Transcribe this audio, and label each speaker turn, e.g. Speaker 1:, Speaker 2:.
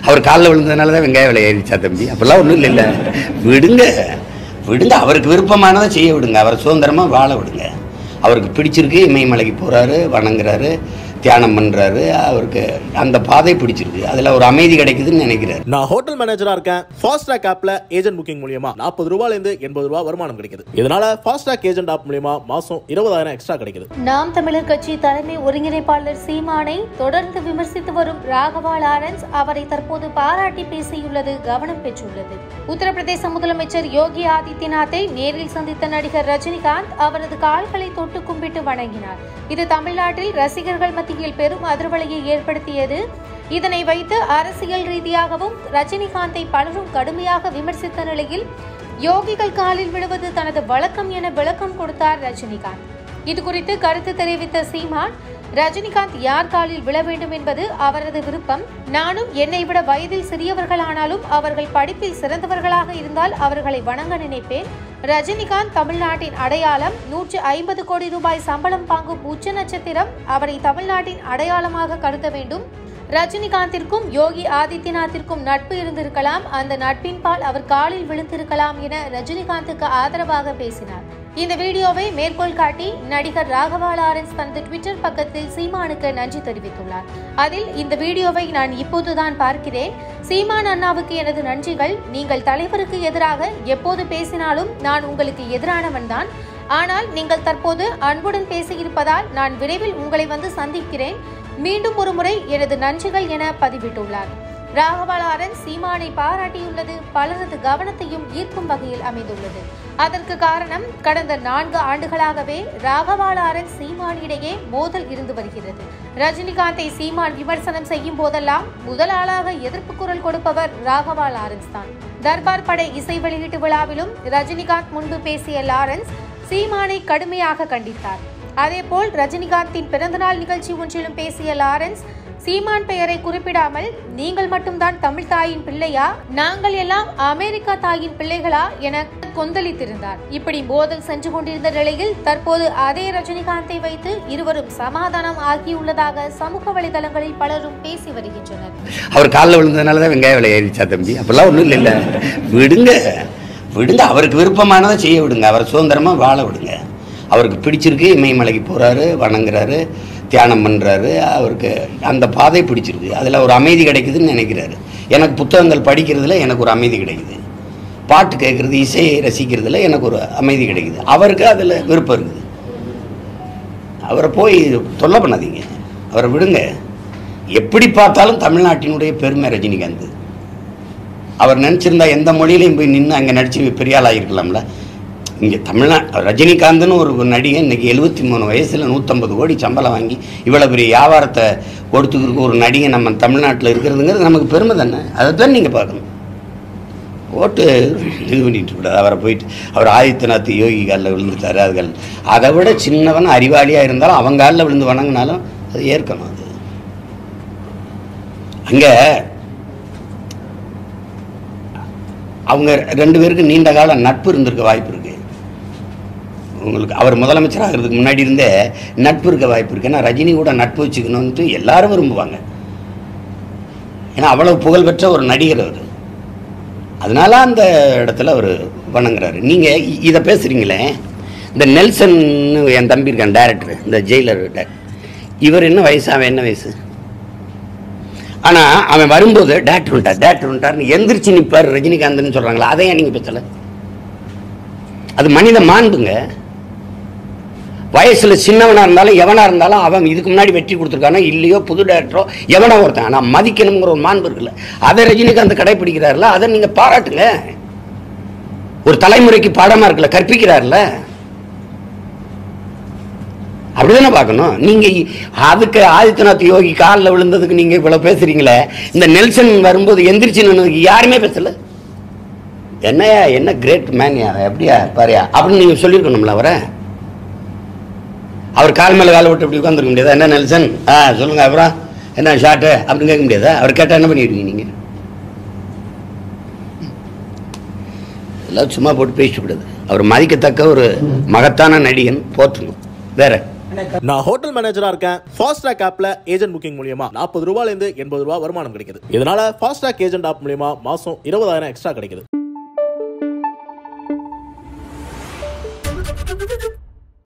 Speaker 1: அவர் காலில் விழுந்ததுனால தான் வெங்காய விலை ஏறிச்சா தம்பி அப்பெல்லாம் ஒன்றும் இல்லைல்ல விடுங்க விடுங்க அவருக்கு விருப்பமானதை செய்ய விடுங்க அவரை சுதந்திரமாக வாழ விடுங்க அவருக்கு பிடிச்சிருக்கு இமயமலைக்கு போகிறாரு வணங்குறாரு தியானம் பண்ணுறாரு அவருக்கு அந்த பாதை பிடிச்சிருக்கு அதில் ஒரு அமைதி கிடைக்குதுன்னு நினைக்கிறாரு
Speaker 2: நான் ஹோட்டல் மேனேஜரா இருக்கேன் ஃபாஸ்ட் ட்ராக் ஆப்ல ஏஜென்ட் புக்கிங் மூலியமா நாற்பது ரூபாயில இருந்து எண்பது ரூபாய் வருமானம் கிடைக்குது இதனால ஃபாஸ்ட் ட்ராக் ஏஜென்ட் ஆப் மூலியமா மாசம் இருபதாயிரம் எக்ஸ்ட்ரா கிடைக்குது
Speaker 3: நாம் தமிழர் கட்சி தலைமை ஒருங்கிணைப்பாளர் சீமானை தொடர்ந்து விமர்சித்து வரும் ராகவா லாரன்ஸ் அவரை தற்போது பாராட்டி பேசியுள்ளது கவனம் பெற்றுள்ளது உத்தரப்பிரதேச முதலமைச்சர் யோகி ஆதித்யநாத்தை நேரில் சந்தித்த நடிகர் ரஜினிகாந்த் அவரது கால்களை தொட்டு கும்பிட்டு வணங்கினார் இது தமிழ்நாட்டில் ரசிகர்கள் மத்தியில் பெரும் அதிர்வலையை ஏற்படுத்தியது இதனை வைத்து அரசியல் ரீதியாகவும் ரஜினிகாந்தை பலரும் கடுமையாக விமர்சித்த நிலையில் யோகிகள் காலில் விழுவது தனது வழக்கம் என விளக்கம் கொடுத்தார் ரஜினிகாந்த் இது குறித்து கருத்து தெரிவித்த சீமான் ரஜினிகாந்த் யார் காலில் விழ வேண்டும் என்பது அவரது விருப்பம் நானும் என்னை விட வயதில் சிறியவர்களானாலும் அவர்கள் படிப்பில் சிறந்தவர்களாக இருந்தால் அவர்களை வணங்க நினைப்பேன் ரஜினிகாந்த் தமிழ்நாட்டின் அடையாளம் நூற்று ஐம்பது கோடி ரூபாய் சம்பளம் வாங்கும் உச்ச நட்சத்திரம் அவரை தமிழ்நாட்டின் அடையாளமாக கருத வேண்டும் ரஜினிகாந்திற்கும் யோகி ஆதித்யநாத்திற்கும் நட்பு இருந்திருக்கலாம் அந்த நட்பின் பால் அவர் காலில் விழுந்திருக்கலாம் என ரஜினிகாந்துக்கு ஆதரவாக பேசினார் இந்த வீடியோவை மேற்கோள் காட்டி நடிகர் ராகவா லாரன்ஸ் தனது ட்விட்டர் பக்கத்தில் சீமானுக்கு நன்றி தெரிவித்துள்ளார் அதில் இந்த வீடியோவை நான் இப்போதுதான் பார்க்கிறேன் சீமான் அண்ணாவுக்கு எனது நன்றிகள் நீங்கள் தலைவருக்கு எதிராக எப்போது பேசினாலும் நான் உங்களுக்கு எதிரானவன்தான் ஆனால் நீங்கள் தற்போது அன்புடன் பேசியிருப்பதால் நான் விரைவில் உங்களை வந்து சந்திக்கிறேன் மீண்டும் ஒரு முறை எனது நன்றிகள் என பதிவிட்டுள்ளார் ராகவலாரன் சீமானை பாராட்டியுள்ளது பலரது கவனத்தையும் ஈர்க்கும் வகையில் அமைந்துள்ளது அதற்கு காரணம் கடந்த நான்கு ஆண்டுகளாகவே ராகவாலாரன் சீமான் இடையே மோதல் இருந்து வருகிறது ரஜினிகாந்தை சீமான் விமர்சனம் செய்யும் போதெல்லாம் முதல் ஆளாக எதிர்ப்பு குரல் கொடுப்பவர் ராகவா லாரன்ஸ் தான் தர்பார் படை இசை வெளியீட்டு விழாவிலும் ரஜினிகாந்த் முன்பு பேசிய லாரன்ஸ் சீமானை கடுமையாக கண்டித்தார் அதேபோல் ரஜினிகாந்தின் பிறந்தநாள் நிகழ்ச்சி ஒன்றிலும் பேசிய லாரன்ஸ் சீமான் பெயரை குறிப்பிடாமல் நீங்கள் மட்டும்தான் தமிழ் தாயின் பிள்ளையா நாங்கள் எல்லாம் அமெரிக்கா தாயின் பிள்ளைகளா என கொந்தளித்திருந்தார் இப்படி மோதல் சென்று கொண்டிருந்த நிலையில் தற்போது அதே ரஜினிகாந்தை வைத்து இருவரும் சமாதானம் ஆகியுள்ளதாக சமூக வலைதளங்களில் பலரும் பேசி வருகின்றனர்
Speaker 1: அவர் காலில் விழுந்ததுனால தான் வெங்காய விலை ஏறிச்சா தம்பி அப்பெல்லாம் ஒன்றும் இல்லைல்ல விடுங்க விடுங்க அவருக்கு விருப்பமானதை செய்ய விடுங்க அவரை சுதந்திரமாக வாழ விடுங்க அவருக்கு பிடிச்சிருக்கு இமயமலைக்கு போகிறாரு வணங்குறாரு தியானம் பண்ணுறாரு அவருக்கு அந்த பாதை பிடிச்சிருக்கு அதில் ஒரு அமைதி கிடைக்குதுன்னு நினைக்கிறாரு எனக்கு புத்தகங்கள் படிக்கிறதுல எனக்கு ஒரு அமைதி கிடைக்குது பாட்டு கேட்குறது இசையை ரசிக்கிறதுல எனக்கு ஒரு அமைதி கிடைக்குது அவருக்கு அதில் விருப்பம் இருக்குது அவரை போய் தொல்லை பண்ணாதீங்க அவரை விடுங்க எப்படி பார்த்தாலும் தமிழ்நாட்டினுடைய பெருமை ரஜினிகாந்த் அவர் நினச்சிருந்தா எந்த மொழியிலையும் போய் நின்று அங்கே நடிச்சு பெரிய ஆளாகிருக்கலாம்ல இங்கே தமிழ்நா ரஜினிகாந்த்னு ஒரு நடிகை இன்னைக்கு எழுபத்தி மூணு வயசில் நூற்றம்பது கோடி சம்பளம் வாங்கி இவ்வளோ பெரிய வியாபாரத்தை கொடுத்துக்கிறதுக்கு ஒரு நடிகை நம்ம தமிழ்நாட்டில் இருக்கிறதுங்கிறது நமக்கு பெருமை தானே அதை தான் நீங்கள் பார்க்கணும் ஓட்டு இது பண்ணிட்டு கூடாது அவரை போயிட்டு அவர் ஆதித்யநாத் யோகி காலில் விழுந்துட்டாரு அதுகள் அதை விட சின்னவன் அறிவாளியாக இருந்தாலும் அவங்க காலில் விழுந்து வணங்கினாலும் அது ஏற்கணும் அது அங்கே அவங்க ரெண்டு பேருக்கு நீண்ட கால நட்பு இருந்திருக்க வாய்ப்பு இருக்கு உங்களுக்கு அவர் முதலமைச்சர் ஆகிறதுக்கு முன்னாடி இருந்தே நட்பு இருக்க வாய்ப்பு இருக்கு ஏன்னா ரஜினி கூட நட்பு வச்சுக்கணும்ட்டு எல்லாரும் விரும்புவாங்க ஏன்னா அவ்வளவு புகழ்பெற்ற ஒரு நடிகர் அவர் அதனால அந்த இடத்துல அவர் வணங்குறாரு நீங்கள் இதை பேசுகிறீங்களே இந்த நெல்சன் என் தம்பி இருக்கான் டைரக்டர் இந்த ஜெயிலர் இவர் என்ன வயசு அவன் என்ன வயசு ஆனால் அவன் வரும்போது டேரக்டர் வந்துட்டார் டேரக்டர் வந்துட்டார்னு எந்திரிச்சு நிற்பார் ரஜினிகாந்த்னு சொல்கிறாங்களா அதை ஏன் நீங்கள் பேசலை அது மனித மாண்புங்க வயசுல சின்னவனா இருந்தாலும் எவனா இருந்தாலும் அவன் இதுக்கு முன்னாடி வெற்றி கொடுத்துருக்கானோ இல்லையோ புது டேரக்டரோ எவனோ ஒருத்தன் ஆனால் மதிக்கணுங்கிற ஒரு மாண்பு இருக்குல்ல அதை ரஜினிகாந்த் கடைபிடிக்கிறாருல அதை நீங்க பாராட்டுங்க ஒரு தலைமுறைக்கு பாடமா இருக்குல்ல கற்பிக்கிறார்ல அப்படிதானே பார்க்கணும் நீங்க இ- அதுக்கு ஆதித்யநாத் யோகி காலில் விழுந்ததுக்கு நீங்க இவ்வளவு பேசுறீங்களே இந்த நெல்சன் வரும்போது எந்திரிச்சு நின்னதுக்கு யாருமே பேசல என்னையா என்ன கிரேட் மேன்யா எப்படியா பாரியா அப்படின்னு நீங்க சொல்லியிருக்கணும்ல அவரை அவர் கால் மேல கால் விட்டு இப்படி உட்காந்துருக்க முடியாதா என்ன நெல்சன் ஆ சொல்லுங்க அப்புறம் என்ன ஷார்ட்டு அப்படின்னு கேட்க முடியாதா அவர் கேட்டால் என்ன பண்ணிடுவீங்க நீங்க எல்லாம் சும்மா போட்டு பேசிட்டு கூடாது அவர் மதிக்கத்தக்க ஒரு மகத்தான நடிகன் போற்றணும் வேற
Speaker 2: நான் ஹோட்டல் மேனேஜரா இருக்கேன் ஃபாஸ்ட் ட்ராக் ஆப்ல ஏஜென்ட் புக்கிங் மூலியமா நாற்பது ரூபாயில இருந்து எண்பது ரூபாய் வருமானம் கிடைக்குது இதனால ஃபாஸ்ட் ட்ராக் ஏஜென்ட் ஆப் மூலியமா மாசம் இருபதாயிரம் எக்ஸ்ட்ரா கிடைக்குது